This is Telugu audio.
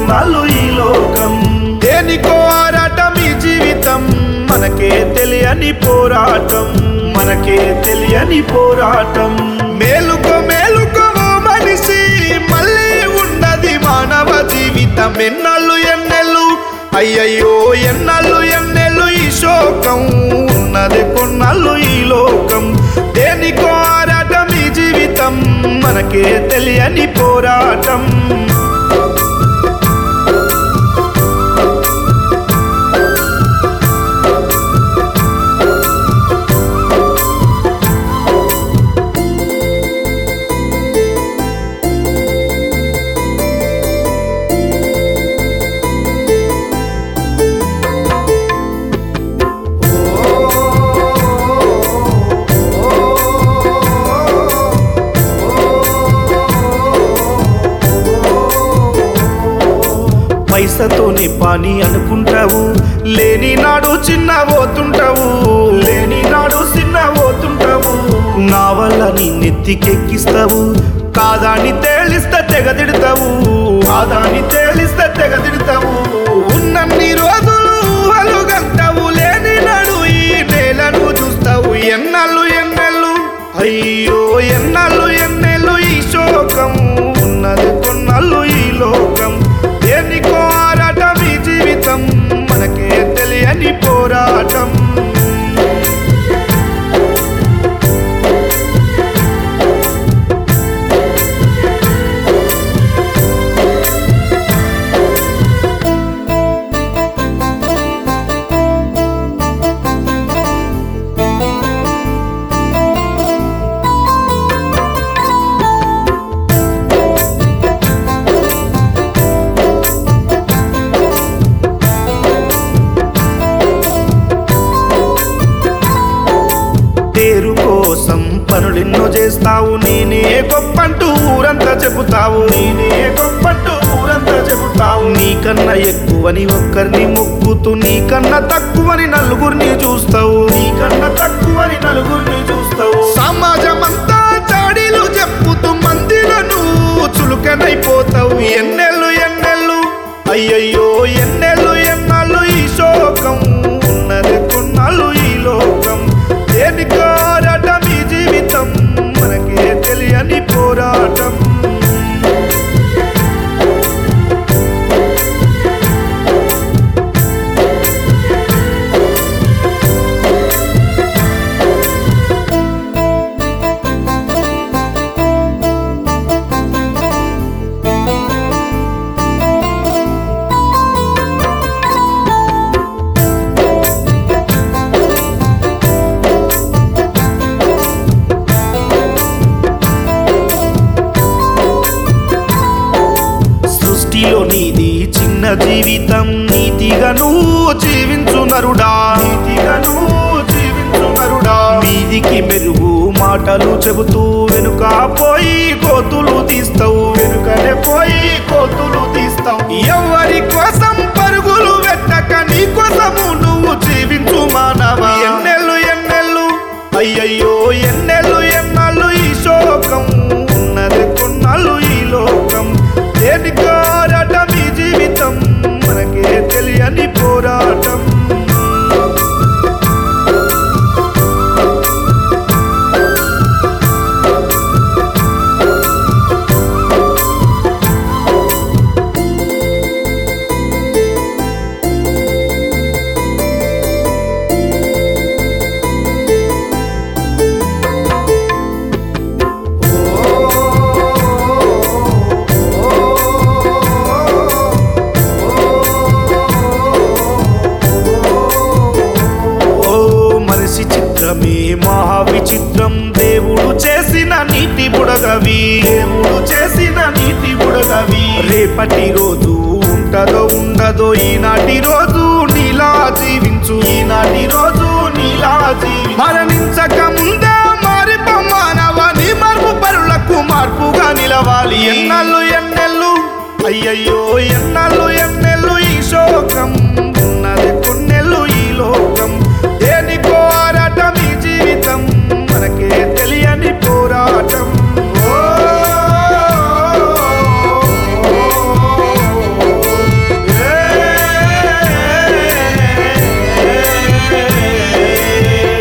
కొన్నాళ్ళు ఈ లోకం దేనికో ఆరాటం ఈ జీవితం మనకే తెలియని పోరాటం మనకే తెలియని పోరాటం మేలుకో మేలుకో ఓ మనిషి మళ్ళీ ఉన్నది మానవ జీవితం ఎన్నాళ్ళు ఎన్నెళ్ళు అయ్యయ్యో ఎన్నాళ్ళు ఎన్నెళ్ళు ఈ శోకం ఉన్నది కొన్నాళ్ళు ఈ లోకం దేనికో ఆరాటం ఈ జీవితం మనకే తెలియని పోరాటం పైసతోనే పని అనుకుంటావు లేని నాడు చిన్న పోతుంటావు లేని నాడు చిన్న పోతుంటావు నా వల్ల నీ నెత్తికెక్కిస్తావు కాదాని తేలిస్తే తెగదిడతావు కాదాని తేలిస్తే తెగదిడతావు ఉన్నన్ని రోజులు ఊహలు గంటావు లేని నాడు ఈ నేలను చూస్తావు ఎన్నాళ్ళు ఎన్నెళ్ళు అయ్యో ఎన్నాళ్ళు ఎన్నెళ్ళు ఈ శోకం ఉన్నది కొన్నాళ్ళు ఈ లోకం దేనికో ఆరాటం ఈ జీవితం మనకే తెలియని పోరాటం పేరు కోసం పనులెన్నో చేస్తావు నేనే గొప్పంటూ ఊరంతా చెబుతావు నేనే గొప్పంటూ ఊరంతా చెబుతావు నీకన్నా ఎక్కువని ఒక్కరిని మొక్కుతూ నీకన్నా తక్కువని నలుగురిని చూస్తావు నీకన్నా తక్కువని నలుగురిని చూస్తావు సమాజం అంతా చాడీలు చెప్పుతూ మందిలను చులుకనైపోతావు ఎన్నెళ్ళు ఎన్నెళ్ళు అయ్యయ్యో ఎన్నెళ్ళు ఎన్నాళ్ళు ఈ శోకం ఉన్నది కొన్నాళ్ళు ఈ లోకం దేనికారటం ఈ జీవితం మనకే తెలియని పోరాటం సృష్టిలో నీది చిన్న జీవితం నీతిగా నువ్వు జీవించు నరుడా నీతిగా నువ్వు జీవించు నరుడా మీదికి మెరుగు మాటలు చెబుతూ వెనుక పోయి కోతులు తీస్తావు వెనుకనే పోయి కోతులు తీస్తావు ఎవరి కోసం పరుగులు పెట్టక నీ కోసము నువ్వు జీవించు మానవ ఎన్నెళ్ళు ఎన్నెళ్ళు అయ్యయ్యో ఎన్నెళ్ళు ఎన్నాళ్ళు ఈ శోకం ఉన్నది కొన్నాళ్ళు ఈ లోకం దేనికారటం ఈ జీవితం మనకే తెలియని పోరాటం ఓ మనిషి చిత్రమే మహా విచిత్రం దేవుడు చేసిన నీతి బుడగవి దేవుడు చేసిన నీతి బుడగవి రేపటి రోజు ఉంటదో ఉండదో ఈనాటి రోజు నీలా జీవించు ఈనాటి రోజు నీలా జీవి మరణించక ముందే మారిపో మానవ నీ మార్పు పరులకు మార్పుగా నిలవాలి ఎన్నళ్ళు ఎన్నెళ్ళు అయ్యయ్యో ఎన్నళ్ళు ఎన్నెళ్ళు